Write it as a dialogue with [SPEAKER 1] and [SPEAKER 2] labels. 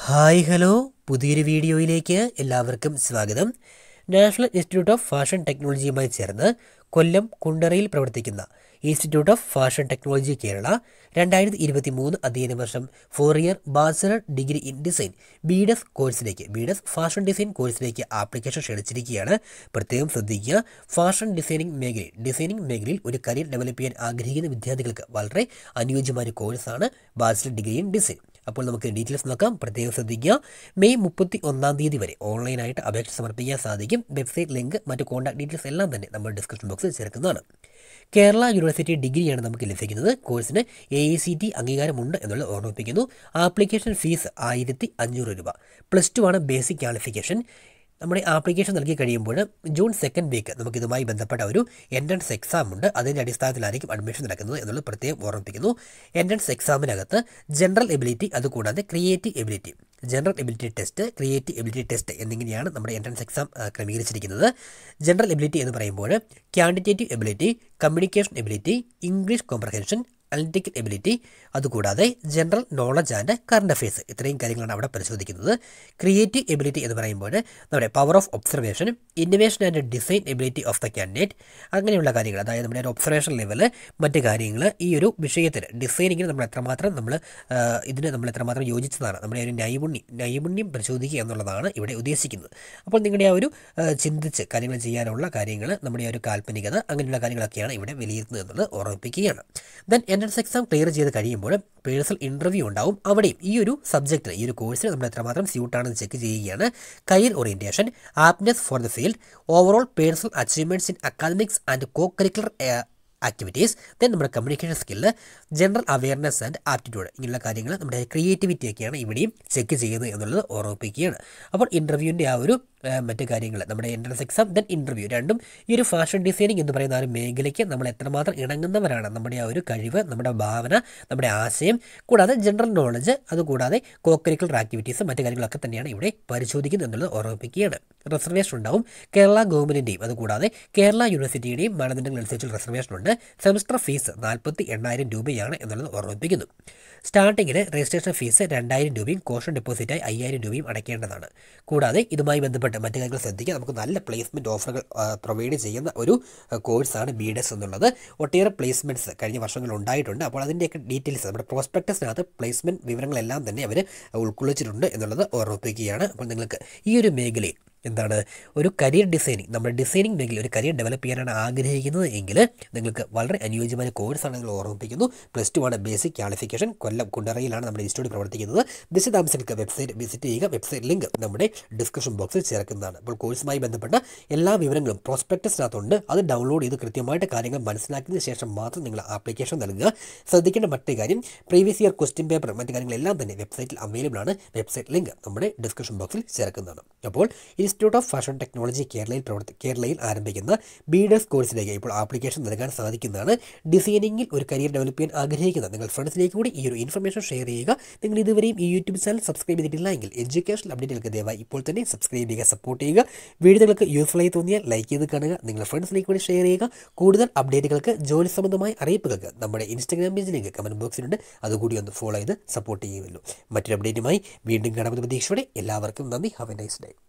[SPEAKER 1] hi hello പുതിയൊരു വീഡിയോയിലേക്ക് എല്ലാവർക്കും സ്വാഗതം നാഷണൽ ഇൻസ്റ്റിറ്റ്യൂട്ട് ഓഫ് ഫാഷൻ ടെക്നോളജിയുമായി ചേർന്ന് കൊല്ലം കുണ്ടറയിൽ പ്രവർത്തിക്കുന്ന institute of fashion technology Kerala രണ്ടായിരത്തി ഇരുപത്തി മൂന്ന് അധ്യയന വർഷം four year bachelor degree in design BDes കോഴ്സിലേക്ക് ബിഡെസ് ഫാഷൻ ഡിസൈൻ കോഴ്സിലേക്ക് ആപ്ലിക്കേഷൻ ക്ഷണിച്ചിരിക്കുകയാണ് പ്രത്യേകം ശ്രദ്ധിക്കുക ഫാഷൻ ഡിസൈനിങ് മേഖലയിൽ ഡിസൈനിങ് മേഖലയിൽ ഒരു കരിയർ ഡെവലപ്പ് ചെയ്യാൻ ആഗ്രഹിക്കുന്ന വിദ്യാർത്ഥികൾക്ക് വളരെ അനുയോജ്യമായ ഒരു കോഴ്സാണ് ബാച്ചലർ ഡിഗ്രി ഇൻ ഡിസൈൻ അപ്പോൾ നമുക്ക് ഡീറ്റെയിൽസ് നോക്കാം പ്രത്യേകം ശ്രദ്ധിക്കുക മെയ് മുപ്പത്തി ഒന്നാം തീയതി വരെ ഓൺലൈനായിട്ട് അപേക്ഷ സമർപ്പിക്കാൻ സാധിക്കും വെബ്സൈറ്റ് ലിങ്ക് മറ്റ് കോൺടാക്ട് ഡീറ്റെയിൽസ് എല്ലാം തന്നെ നമ്മൾ ഡിസ്ക്രിപ്ഷൻ ബോക്സിൽ ചേർക്കുന്നതാണ് കേരള യൂണിവേഴ്സിറ്റി ഡിഗ്രിയാണ് നമുക്ക് ലഭിക്കുന്നത് കോഴ്സിന് എ ഐ സി ടി അംഗീകാരമുണ്ട് എന്നുള്ളത് ഓർമ്മിപ്പിക്കുന്നു ആപ്ലിക്കേഷൻ ഫീസ് ആയിരത്തി അഞ്ഞൂറ് രൂപ പ്ലസ് ടു ആണ് ബേസിക് ക്വാളിഫിക്കേഷൻ നമ്മുടെ ആപ്ലിക്കേഷൻ നൽകി കഴിയുമ്പോൾ ജൂൺ സെക്കൻഡ് വീക്ക് നമുക്ക് ഇതുമായി ബന്ധപ്പെട്ട ഒരു എൻട്രൻസ് എക്സാം ഉണ്ട് അതിൻ്റെ അടിസ്ഥാനത്തിലായിരിക്കും അഡ്മിഷൻ നടക്കുന്നത് എന്നുള്ളത് പ്രത്യേകം ഓർമ്മിപ്പിക്കുന്നു എൻട്രൻസ് എക്സാമിനകത്ത് ജനറൽ എബിലിറ്റി അതുകൂടാതെ creative ability general ability test creative ability test എന്നിങ്ങനെയാണ് നമ്മുടെ എൻട്രൻസ് എക്സാം ആ, ക്രമീകരിച്ചിരിക്കുന്നത് ജനറൽ എബിലിറ്റി എന്ന് പറയുമ്പോൾ quantitative ability communication ability English comprehension analytical ability അതുകൂടാതെ general knowledge and current affairs ഇത്രയും കാര്യങ്ങളാണ് അവിടെ പരിശോധിക്കുന്നത് ക്രിയേറ്റീവ് എബിലിറ്റി എന്ന് പറയുമ്പോൾ നമ്മുടെ power of observation innovation and design ability of the candidate അങ്ങനെയുള്ള കാര്യങ്ങൾ അതായത് നമ്മുടെ ഒരു ഒബ്സർവേഷൻ ലെവല് മറ്റ് കാര്യങ്ങൾ ഈ ഒരു വിഷയത്തിൽ ഡിസൈനിങ്ങിന് നമ്മൾ എത്രമാത്രം നമ്മൾ ആ, ഇതിന് നമ്മൾ എത്രമാത്രം യോജിച്ചതാണ് നമ്മുടെ ഒരു നൈപുണ്യം നൈപുണ്യം പരിശോധിക്കുക എന്നുള്ളതാണ് ഇവിടെ ഉദ്ദേശിക്കുന്നത് അപ്പോൾ നിങ്ങളുടെ ആ ഒരു ആ, ചിന്തിച്ച് കാര്യങ്ങൾ ചെയ്യാനുള്ള കാര്യങ്ങൾ നമ്മുടെ ആ ഒരു കാൽപ്പനികത അങ്ങനെയുള്ള കാര്യങ്ങളൊക്കെയാണ് ഇവിടെ വിലയിരുത്തുന്നത് എന്നുള്ളത് ഓർമ്മിപ്പിക്കുകയാണ് ദെൻ എൻട്രൻസ് എക്സാം ക്ലിയർ ചെയ്ത് കഴിയുമ്പോൾ പേഴ്സണൽ ഇൻ്റർവ്യൂ ഉണ്ടാവും അവിടെയും ഈ ഒരു സബ്ജക്റ്റിൽ ഈ ഒരു കോഴ്സിന് നമ്മൾ എത്രമാത്രം സ്യൂട്ടാണെന്ന് ചെക്ക് ചെയ്യുകയാണ് career orientation aptness for the field overall personal achievements in academics and co curricular activities then നമ്മുടെ communication skill general awareness and aptitude ഇങ്ങനെയുള്ള കാര്യങ്ങൾ നമ്മുടെ ക്രിയേറ്റിവിറ്റി ഒക്കെയാണ് ഇവിടെയും ചെക്ക് ചെയ്യുന്നത് എന്നുള്ളത് ഓർമ്മിപ്പിക്കുകയാണ് അപ്പോൾ ഇൻ്റർവ്യൂവിൻ്റെ ആ ഒരു ആ, മറ്റ് കാര്യങ്ങൾ നമ്മുടെ എൻട്രൻസ് എക്സാം ദെൻ ഇൻ്റർവ്യൂ രണ്ടും ഈ ഒരു ഫാഷൻ ഡിസൈനിങ് എന്ന് പറയുന്ന ആ ഒരു മേഖലയ്ക്ക് നമ്മൾ എത്രമാത്രം ഇണങ്ങുന്നവരാണ് നമ്മുടെ ആ ഒരു കഴിവ് നമ്മുടെ ഭാവന നമ്മുടെ ആശയം കൂടാതെ ജനറൽ നോളജ് അതുകൂടാതെ കോക്കരിക്കുലർ ആക്ടിവിറ്റീസ് മറ്റ് കാര്യങ്ങളൊക്കെ തന്നെയാണ് ഇവിടെ പരിശോധിക്കുന്നത് എന്നുള്ളത് ഓർമ്മിപ്പിക്കുകയാണ് റിസർവേഷൻ ഉണ്ടാവും കേരള ഗവൺമെൻറ്റിൻ്റെയും അതുകൂടാതെ കേരള യൂണിവേഴ്സിറ്റിയുടെയും മാനദണ്ഡങ്ങൾ അനുസരിച്ചുള്ള റിസർവേഷൻ ഉണ്ട് സെമസ്റ്റർ ഫീസ് നാൽപ്പത്തി എണ്ണായിരം രൂപയാണ് എന്നുള്ളത് ഓർമ്മിപ്പിക്കുന്നു സ്റ്റാർട്ടിങ്ങിൽ രജിസ്ട്രേഷൻ ഫീസ് രണ്ടായിരം രൂപയും കോഷൻ ഡെപ്പോസിറ്റായി അയ്യായിരം രൂപയും അടയ്ക്കേണ്ടതാണ് കൂടാതെ ഇതുമായി ബന്ധപ്പെട്ട് മറ്റു കാര്യങ്ങൾ ശ്രദ്ധിക്കുക നമുക്ക് നല്ല പ്ലേസ്മെൻറ്റ് ഓഫറുകൾ പ്രൊവൈഡ് ചെയ്യുന്ന ഒരു കോഴ്സാണ് ബി ഡെസ് എന്നുള്ളത് ഒട്ടേറെ പ്ലേസ്മെൻറ്റ്സ് കഴിഞ്ഞ വർഷങ്ങളിൽ ഉണ്ടായിട്ടുണ്ട് അപ്പോൾ അതിൻ്റെയൊക്കെ ഡീറ്റെയിൽസ് നമ്മുടെ പ്രോസ്പെക്ടസിനകത്ത് പ്ലേസ്മെൻറ്റ് വിവരങ്ങളെല്ലാം തന്നെ അവർ ഉൾക്കൊള്ളിച്ചിട്ടുണ്ട് എന്നുള്ളത് ഓർമ്മിപ്പിക്കുകയാണ് അപ്പോൾ നിങ്ങൾക്ക് ഈ ഒരു മേഖലയിൽ എന്താണ് ഒരു കരിയർ ഡിസൈനിങ് നമ്മുടെ ഡിസൈനിങ് മേഖലയിൽ ഒരു കരിയർ ഡെവലപ്പ് ചെയ്യാനാണ് ആഗ്രഹിക്കുന്നത് എങ്കിൽ നിങ്ങൾക്ക് വളരെ അനുയോജ്യമായ കോഴ്സാണ് നിങ്ങൾ ഓർമ്മിപ്പിക്കുന്നു പ്ലസ് ടു ആണ് ബേസിക് ക്വാളിഫിക്കേഷൻ കൊല്ലം കുണ്ടറയിലാണ് നമ്മുടെ ഇൻസ്റ്റിറ്റ്യൂട്ട് പ്രവർത്തിക്കുന്നത് വിശദാംശങ്ങൾക്ക് വെബ്സൈറ്റ് വിസിറ്റ് ചെയ്യുക വെബ്സൈറ്റ് ലിങ്ക് നമ്മുടെ ഡിസ്ക്രിപ്ഷൻ ബോക്സിൽ ചേർക്കുന്നതാണ് അപ്പോൾ കോഴ്സുമായി ബന്ധപ്പെട്ട എല്ലാ വിവരങ്ങളും പ്രോസ്പെക്ടസിനകത്തുണ്ട് അത് ഡൗൺലോഡ് ചെയ്ത് കൃത്യമായിട്ട് കാര്യങ്ങൾ മനസ്സിലാക്കിയതിന് ശേഷം മാത്രം നിങ്ങൾ ആപ്ലിക്കേഷൻ നൽകുക ശ്രദ്ധിക്കേണ്ട മറ്റു കാര്യം പ്രീവിയസ് ഇയർ ക്വസ്റ്റ്യൻ പേപ്പർ മറ്റു കാര്യങ്ങളെല്ലാം തന്നെ വെബ്സൈറ്റിൽ അവൈലബിൾ ആണ് വെബ്സൈറ്റ് ലിങ്ക് നമ്മുടെ ഡിസ്ക്രിപ്ഷൻ ബോക്സിൽ ചേർക്കുന്നതാണ് അപ്പോൾ ഇൻസ്റ്റിറ്റ്യൂട്ട് ഓഫ് ഫാഷൻ ടെക്നോളജി കേരളയിൽ പ്രവർത്തി കേരളയിൽ ആരംഭിക്കുന്ന ബിഡെസ് കോഴ്സിലേക്ക് ഇപ്പോൾ ആപ്ലിക്കേഷൻ നൽകാൻ സാധിക്കുന്നതാണ് ഡിസൈനിങ്ങിൽ ഒരു കരിയർ ഡെവലപ്പ് ചെയ്യാൻ ആഗ്രഹിക്കുന്ന നിങ്ങൾ ഫ്രണ്ട്സിലേക്ക് കൂടി ഈ ഒരു ഇൻഫർമേഷൻ ഷെയർ ചെയ്യുക നിങ്ങൾ ഇതുവരെയും ഈ യൂട്യൂബ് ചാനൽ സബ്സ്ക്രൈബ് ചെയ്തിട്ടില്ല എങ്കിൽ എഡ്യൂക്കേഷണൽ അപ്ഡേറ്റുകൾക്ക് ദയവായി ഇപ്പോൾ തന്നെ സബ്സ്ക്രൈബ് ചെയ്യുക സപ്പോർട്ട് ചെയ്യുക വീഡിയോ നിങ്ങൾക്ക് യൂസ്ഫുൾ ആയി തോന്നിയാൽ ലൈക്ക് ചെയ്ത് കാണുക നിങ്ങളുടെ ഫ്രണ്ട്സിലേക്ക് കൂടി ഷെയർ ചെയ്യുക കൂടുതൽ അപ്ഡേറ്റുകൾക്ക് ജോലി സംബന്ധമായ അറിയിപ്പുകൾക്ക് നമ്മുടെ ഇൻസ്റ്റാഗ്രാം പേജിലേക്ക് കമൻറ്റ് ബോക്സിലുണ്ട് അതുകൂടി ഒന്ന് ഫോളോ ചെയ്ത് സപ്പോർട്ട് ചെയ്യുമല്ലോ മറ്റൊരു അപ്ഡേറ്റുമായി വീണ്ടും കാണാമെന്ന പ്രതീക്ഷയോടെ എല്ലാവർക്കും നന്ദി ഹാവ് എ നൈസ് ഡേ